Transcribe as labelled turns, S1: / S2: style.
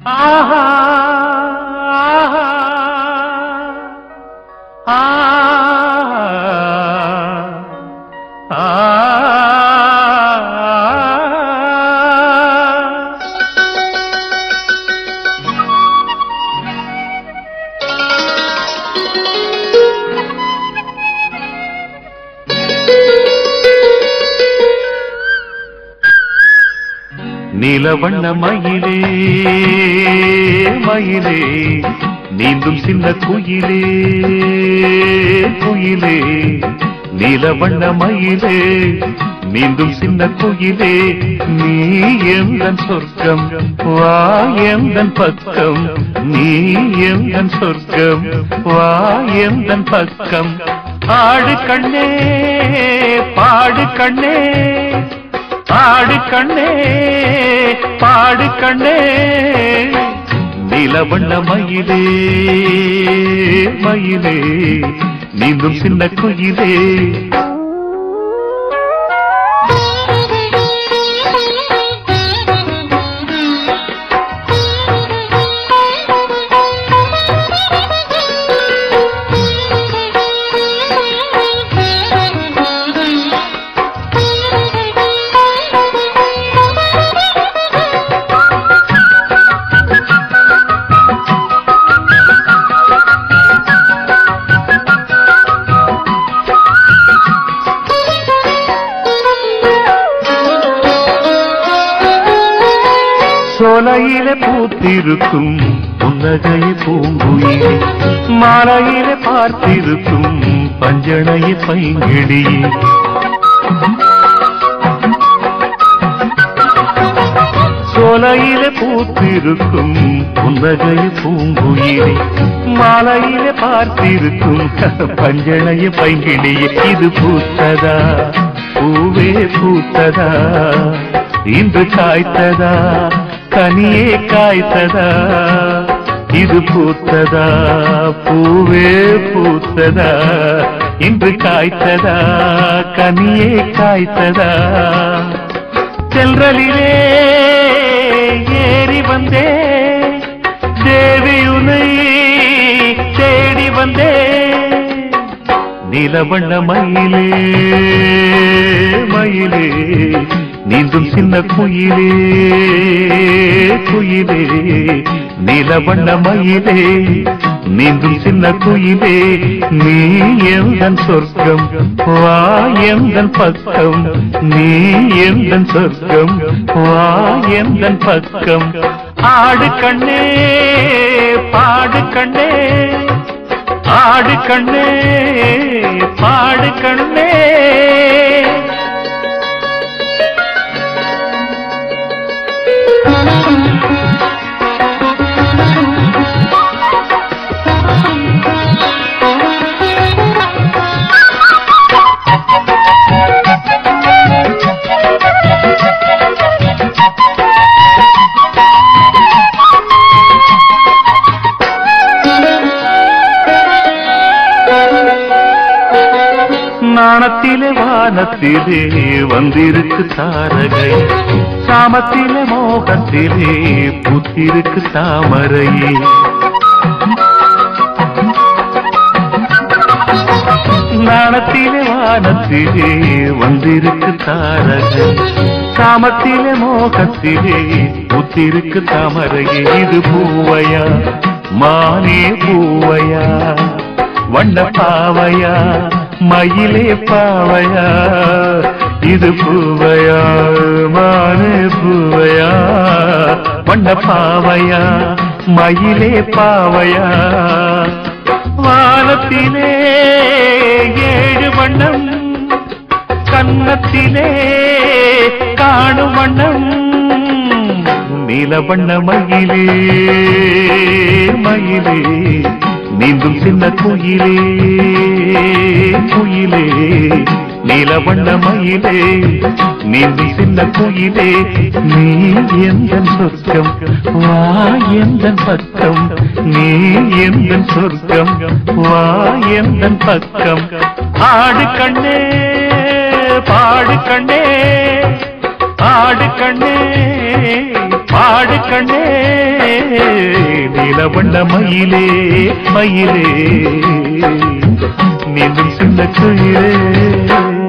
S1: ஆஹா ஆஹா ஆஹா ஆஹா நீலவண்ண மயிலே மயிலே நீந்தும் சின்ன குயிலே குயிலே நீலவண்ண மயிலே நீந்தும் சின்ன குயிலே நீ எந்தன் சொர்க்கம் வா எந்தன் பக்கம் நீ எந்தன் சொர்க்கம் வா எந்தன் பக்கம் ஆடு கண்ணே பாடு கண்ணே ஆடு கண்ணே பாடு கண்ணே நிலவண்ண மயிலே மயிலே நீந்தும் சின்ன குயிலே சோலையிலே பூத்திருக்கும் புன்னகை பூங்குயிலே மாலையிலே பார்த்திருக்கும் பஞ்சனை பைங்கிடியே சோலையிலே பூத்திருக்கும் புன்னகை பூங்குயிலே மாலையிலே பார்த்திருக்கும் பஞ்சனை பைங்கிடியே இது பூத்ததா பூவே பூத்ததா இன்று காய்த்ததா கனியே காய்த்ததா இது பூத்ததா பூவே பூத்ததா இன்று காய்த்ததா கனியே காய்த்ததா செல்றலிலே ஏறி வந்தே தேவியுனை தேடி வந்தே நிலவண்ண மயிலே மயிலே நீந்தும் சின்ன குயிலே குயிலே நிலவண்ண மயிலே நீந்தும் சின்ன குயிலே நீ எந்தன் சொர்க்கம் வா எந்தன் பக்கம் நீ எந்தன் சொர்க்கம் வா எந்தன் பக்கம் ஆடு கண்ணே பாடு கண்ணே ஆடு கண்ணே பாடு கண்ணே நாணத்திலே வானத்திலே வந்திருக்கு தாரகை சாமத்திலே மோகத்திலே புத்திருக்கு தாமரையே நாணத்திலே வானத்திலே வந்திருக்கு தாரகை சாமத்திலே மோகத்திலே புத்திருக்கு தாமரையே இது பூவையா மானே பூவையா வண்ண பாவையா மயிலே பாவையா இது பூவையா மானே பூவையா வண்ண பாவையா மயிலே பாவையா வானத்திலே ஏழு வண்ணம் கன்னத்திலே காணும் வண்ணம் நீலவண்ண மயிலே மயிலே நீந்தும் சின்ன குயிலே குயிலே நீலவண்ண மயிலே நீந்தும் சின்ன குயிலே நீ எந்த சொர்க்கம் வா எந்த பக்கம் நீ எந்த சொர்க்கம் வா எந்த பக்கம் ஆடு கண்ணே பாடு கண்ணே ஆடு கண்ணே பாடு கண்ணே நீலவண்ண மயிலே மயிலே நீந்தும் சின்ன குயிலே